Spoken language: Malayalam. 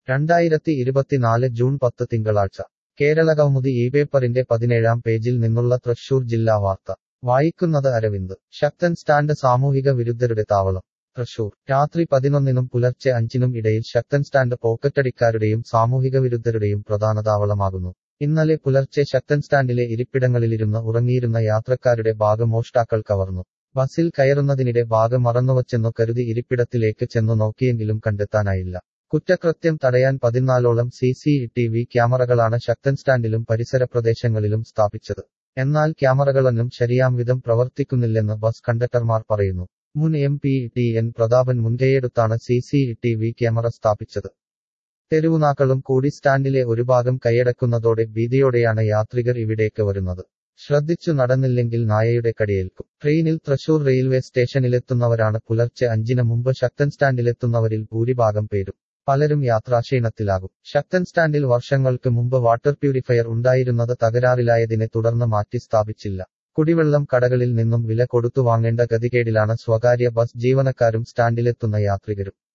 രണ്ടായിരത്തി ഇരുപത്തിനാല് ജൂൺ പത്ത് തിങ്കളാഴ്ച കേരളകൗമുദി ഈ പേപ്പറിന്റെ പതിനേഴാം പേജിൽ നിന്നുള്ള തൃശൂർ ജില്ലാ വാർത്ത വായിക്കുന്നത് അരവിന്ദ് ശക്തൻ സ്റ്റാൻഡ് സാമൂഹിക വിരുദ്ധരുടെ താവളം തൃശൂർ രാത്രി പതിനൊന്നിനും പുലർച്ചെ അഞ്ചിനും ഇടയിൽ ശക്തൻ സ്റ്റാൻഡ് പോക്കറ്റടിക്കാരുടെയും സാമൂഹിക വിരുദ്ധരുടെയും പ്രധാന താവളമാകുന്നു ഇന്നലെ പുലർച്ചെ ശക്തൻ സ്റ്റാൻഡിലെ ഇരിപ്പിടങ്ങളിലിരുന്ന് ഉറങ്ങിയിരുന്ന യാത്രക്കാരുടെ ബാഗ് മോഷ്ടാക്കൾ കവർന്നു ബസിൽ കയറുന്നതിനിടെ ബാഗ് മറന്നുവച്ചെന്നു കരുതി ഇരിപ്പിടത്തിലേക്ക് ചെന്നു നോക്കിയെങ്കിലും കണ്ടെത്താനായില്ല കുറ്റകൃത്യം തടയാൻ പതിനാലോളം സി സി ടി വി ക്യാമറകളാണ് ശക്തൻ സ്റ്റാൻഡിലും പരിസര പ്രദേശങ്ങളിലും സ്ഥാപിച്ചത് എന്നാൽ ക്യാമറകളൊന്നും ശരിയാം വിധം പ്രവർത്തിക്കുന്നില്ലെന്ന് ബസ് കണ്ടക്ടർമാർ പറയുന്നു മുൻ M P T N Prathapan മുൻകൈയെടുത്താണ് C C T V camera സ്ഥാപിച്ചത് തെരുവുനാക്കളും കൂടി സ്റ്റാൻഡിലെ ഒരു ഭാഗം കൈയടക്കുന്നതോടെ ഭീതിയോടെയാണ് യാത്രികർ ഇവിടേക്ക് വരുന്നത് ശ്രദ്ധിച്ചു നടന്നില്ലെങ്കിൽ നായയുടെ കടിയേൽക്കും ട്രെയിനിൽ തൃശൂർ റെയിൽവേ സ്റ്റേഷനിലെത്തുന്നവരാണ് പുലർച്ചെ അഞ്ചിന് മുമ്പ് ശക്തൻ സ്റ്റാൻഡിലെത്തുന്നവരിൽ ഭൂരിഭാഗം പേരും പലരും യാത്രാക്ഷീണത്തിലാകും ശക്തൻ സ്റ്റാൻഡിൽ വർഷങ്ങൾക്ക് മുമ്പ് വാട്ടർ പ്യൂരിഫയർ ഉണ്ടായിരുന്നത് തകരാറിലായതിനെ തുടർന്ന് മാറ്റി സ്ഥാപിച്ചില്ല കുടിവെള്ളം കടകളിൽ നിന്നും വില കൊടുത്തു വാങ്ങേണ്ട ഗതികേടിലാണ് സ്വകാര്യ ബസ് ജീവനക്കാരും സ്റ്റാൻഡിലെത്തുന്ന യാത്രികരും